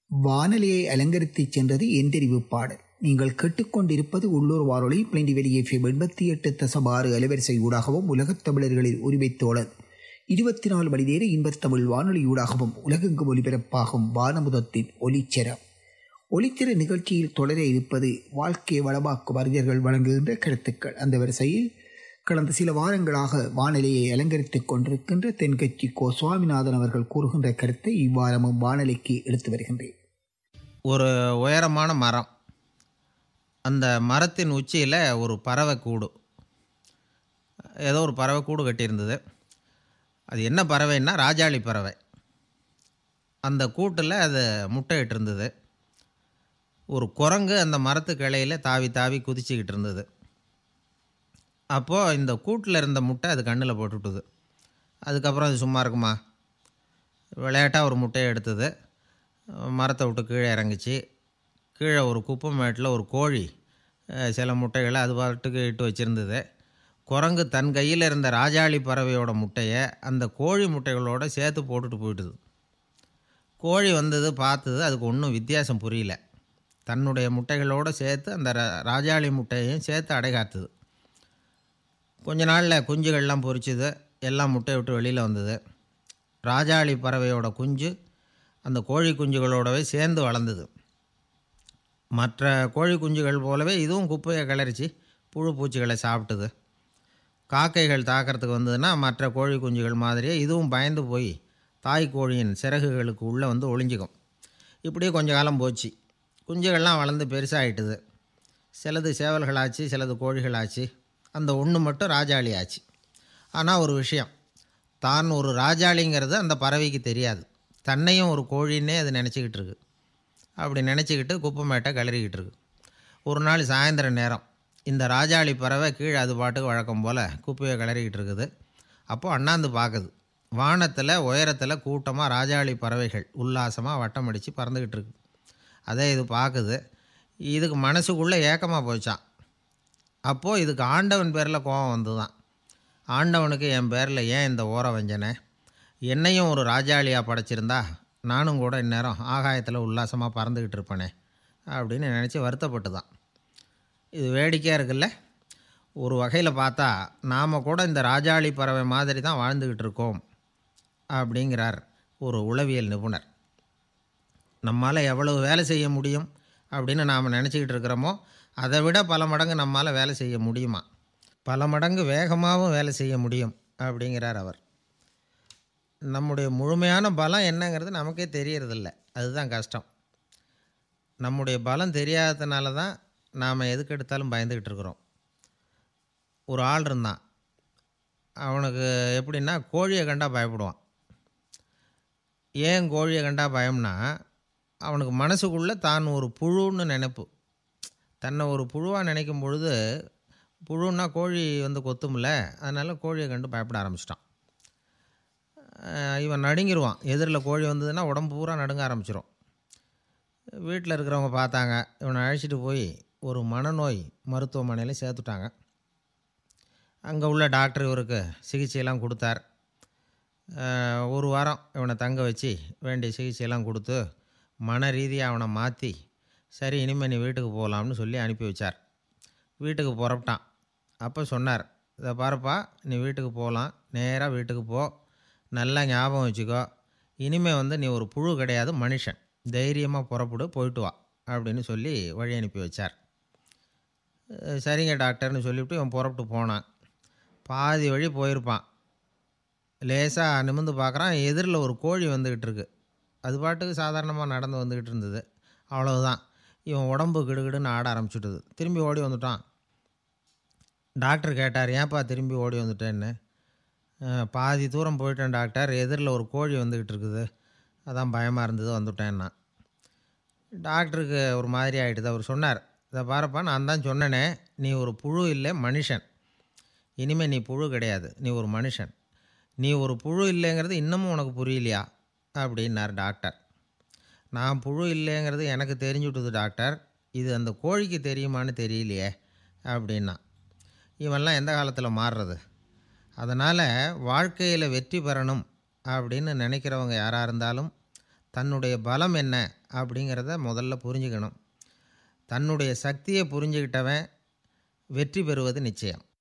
வானொலியை அலங்கரித்துச் சென்றது எந்தெரிவு பாடல் நீங்கள் கேட்டுக்கொண்டிருப்பது உள்ளூர் வானொலி பிளைண்டி வெளியே எண்பத்தி எட்டு தசமாறு அலைவரிசை ஊடாகவும் உலகத் தமிழர்களின் உரிமைத் தோழர் இருபத்தி நாலு மணி நேர இன்பத்தமிழ் வானொலியூடாகவும் உலகெங்கும் ஒலிபரப்பாகும் வானமுதத்தின் ஒலிச்சரம் ஒலித்திர நிகழ்ச்சியில் தொடர இருப்பது வாழ்க்கையை வளமாக்கும் அறிஞர்கள் வழங்குகின்ற கருத்துக்கள் அந்த வரிசையில் கடந்த சில வாரங்களாக வானொலியை அலங்கரித்துக் கொண்டிருக்கின்ற தென்கட்சி கோ சுவாமிநாதன் அவர்கள் கூறுகின்ற கருத்தை இவ்வாரமும் வானொலிக்கு எடுத்து வருகின்றேன் ஒரு உயரமான மரம் அந்த மரத்தின் உச்சியில் ஒரு பறவை கூடு ஏதோ ஒரு பறவை கூடு கட்டியிருந்தது அது என்ன பறவைன்னா ராஜாளி பறவை அந்த கூட்டில் அது முட்டையிட்டு இருந்தது ஒரு குரங்கு அந்த மரத்து கிளையில் தாவி தாவி குதிச்சுக்கிட்டு இருந்தது அப்போது இந்த கூட்டில் இருந்த முட்டை அது கண்ணில் போட்டுவிட்டுது அதுக்கப்புறம் அது சும்மா இருக்குமா விளையாட்டாக ஒரு முட்டையை எடுத்தது மரத்தை விட்டு கீழே இறங்குச்சு கீழே ஒரு குப்பை மேட்டில் ஒரு கோழி அஹ், சில முட்டைகளை அது பாட்டுக்கு இட்டு வச்சுருந்தது குரங்கு தன் கையில் இருந்த ராஜாளி பறவையோட முட்டையை அந்த கோழி முட்டைகளோட சேர்த்து போட்டுட்டு போயிட்டுது கோழி வந்தது பார்த்தது அதுக்கு ஒன்றும் வித்தியாசம் புரியல தன்னுடைய முட்டைகளோடு சேர்த்து அந்த ரா- ராஜாளி முட்டையையும் சேர்த்து அடைகாத்துது கொஞ்ச நாளில் குஞ்சுகள்லாம் பொரிச்சுது எல்லாம் முட்டையை விட்டு வெளியில் வந்தது ராஜாளி பறவையோட குஞ்சு அந்த கோழி குஞ்சுகளோடவே சேர்ந்து வளர்ந்தது மற்ற கோழி குஞ்சுகள் போலவே இதுவும் குப்பையை கிளறிச்சு புழு பூச்சிகளை சாப்பிட்டுது காக்கைகள் தாக்கிறதுக்கு வந்ததுன்னா மற்ற கோழி குஞ்சுகள் மாதிரியே இதுவும் பயந்து போய் தாய் கோழியின் சிறகுகளுக்கு உள்ளே வந்து ஒளிஞ்சிக்கும் இப்படியே கொஞ்ச காலம் போச்சு குஞ்சுகள்லாம் வளர்ந்து பெருசாகிட்டுது சிலது சேவல்களாச்சு சிலது கோழிகளாச்சு அந்த ஒன்று மட்டும் ராஜாளி ஆச்சு ஆனால் ஒரு விஷயம் தான் ஒரு ராஜாளிங்கிறது அந்த பறவைக்கு தெரியாது தன்னையும் ஒரு கோழின்னே அது நினச்சிக்கிட்டு இருக்கு அப்படி நினச்சிக்கிட்டு குப்பை மேட்டை கிளறிக்கிட்டு இருக்கு ஒரு நாள் சாயந்தர நேரம் இந்த ராஜாளி பறவை கீழே அது பாட்டுக்கு வழக்கம் போல் குப்பையை கிளறிக்கிட்டு இருக்குது அப்போது அண்ணாந்து பார்க்குது வானத்தில் உயரத்தில் கூட்டமாக ராஜாளி பறவைகள் உல்லாசமாக வட்டம் அடித்து பறந்துக்கிட்டு இருக்கு அதே இது பார்க்குது இதுக்கு மனசுக்குள்ளே ஏக்கமாக போச்சான் அப்போது இதுக்கு ஆண்டவன் பேரில் கோபம் வந்து தான் ஆண்டவனுக்கு என் பேரில் ஏன் இந்த ஓர வஞ்சனை என்னையும் ஒரு ராஜாளியாக படைச்சிருந்தா நானும் கூட இந்நேரம் ஆகாயத்தில் உல்லாசமாக பறந்துக்கிட்டு இருப்பேனே அப்படின்னு நினச்சி வருத்தப்பட்டு தான் இது வேடிக்கையாக இருக்குல்ல ஒரு வகையில் பார்த்தா நாம் கூட இந்த ராஜாளி பறவை மாதிரி தான் வாழ்ந்துக்கிட்டு இருக்கோம் அப்படிங்கிறார் ஒரு உளவியல் நிபுணர் நம்மால் எவ்வளவு வேலை செய்ய முடியும் அப்படின்னு நாம் நினச்சிக்கிட்டு இருக்கிறோமோ அதை விட பல மடங்கு நம்மால் வேலை செய்ய முடியுமா பல மடங்கு வேகமாகவும் வேலை செய்ய முடியும் அப்படிங்கிறார் அவர் நம்முடைய முழுமையான பலம் என்னங்கிறது நமக்கே தெரியறதில்ல அதுதான் கஷ்டம் நம்முடைய பலம் தெரியாததுனால தான் நாம் எதுக்கு எடுத்தாலும் பயந்துக்கிட்டு இருக்கிறோம் ஒரு ஆள் இருந்தான் அவனுக்கு எப்படின்னா கோழியை கண்டா பயப்படுவான் ஏன் கோழியை கண்டா பயம்னா அவனுக்கு மனசுக்குள்ளே தான் ஒரு புழுன்னு நினைப்பு தன்னை ஒரு புழுவாக நினைக்கும் பொழுது புழுன்னா கோழி வந்து கொத்தும்ல அதனால் கோழியை கண்டு பயப்பட ஆரம்பிச்சிட்டான் இவன் நடுங்கிடுவான் எதிரில் கோழி வந்ததுன்னா உடம்பு பூரா நடுங்க ஆரம்பிச்சிரும் வீட்டில் இருக்கிறவங்க பார்த்தாங்க இவனை அழைச்சிட்டு போய் ஒரு மனநோய் மருத்துவமனையில் சேர்த்துட்டாங்க அங்கே உள்ள டாக்டர் இவருக்கு சிகிச்சையெல்லாம் கொடுத்தார் அஹ், ஒரு வாரம் இவனை தங்க வச்சு வேண்டிய சிகிச்சையெல்லாம் கொடுத்து மன ரீதியாக அவனை மாற்றி சரி இனிமேல் நீ வீட்டுக்கு போகலாம்னு சொல்லி அனுப்பி வச்சார் வீட்டுக்கு புறப்பட்டான் அப்போ சொன்னார் இதை பாருப்பா நீ வீட்டுக்கு போகலாம் நேராக வீட்டுக்கு போ நல்லா ஞாபகம் வச்சுக்கோ இனிமேல் வந்து நீ ஒரு புழு கிடையாது மனுஷன் தைரியமாக புறப்படு போயிட்டு வா அப்படின்னு சொல்லி வழி அனுப்பி வச்சார் அஹ் சரிங்க டாக்டர்னு சொல்லிவிட்டு இவன் புறப்பட்டு போனான் பாதி வழி போயிருப்பான் லேசாக நிமிர்ந்து பார்க்குறான் எதிரில் ஒரு கோழி வந்துக்கிட்டு இருக்கு அது பாட்டுக்கு சாதாரணமாக நடந்து வந்துக்கிட்டு இருந்தது அவ்வளவுதான் இவன் உடம்பு கிடுகிடுன்னு ஆட ஆரம்பிச்சுட்டுது திரும்பி ஓடி வந்துட்டான் டாக்டர் கேட்டார் ஏன்ப்பா திரும்பி ஓடி வந்துட்டேன்னு "அஹ், பாதி தூரம் போயிட்டேன் டாக்டர் எதிரில் ஒரு கோழி வந்துக்கிட்டு இருக்குது அதான் பயமாக இருந்தது வந்துட்டேன்னா டாக்டருக்கு ஒரு மாதிரி ஆகிடுது அவர் சொன்னார் இதை பாருப்பா நான் தான் சொன்னேனே நீ ஒரு புழு இல்லை மனுஷன் இனிமேல் நீ புழு கிடையாது நீ ஒரு மனுஷன் நீ ஒரு புழு இல்லைங்கிறது இன்னமும் உனக்கு புரியலையா அப்படின்னார் டாக்டர் நான் புழு இல்லைங்கிறது எனக்கு தெரிஞ்சுட்டுது டாக்டர் இது அந்த கோழிக்கு தெரியுமான்னு தெரியலையே அப்படின்னா இவன்லாம் எந்த காலத்தில் மாறுறது அதனால் வாழ்க்கையில் வெற்றி பெறணும் அப்படின்னு நினைக்கிறவங்க யாராக இருந்தாலும் தன்னுடைய பலம் என்ன அப்படிங்கிறத முதல்ல புரிஞ்சுக்கணும் தன்னுடைய சக்தியை புரிஞ்சுக்கிட்டவன் வெற்றி பெறுவது நிச்சயம்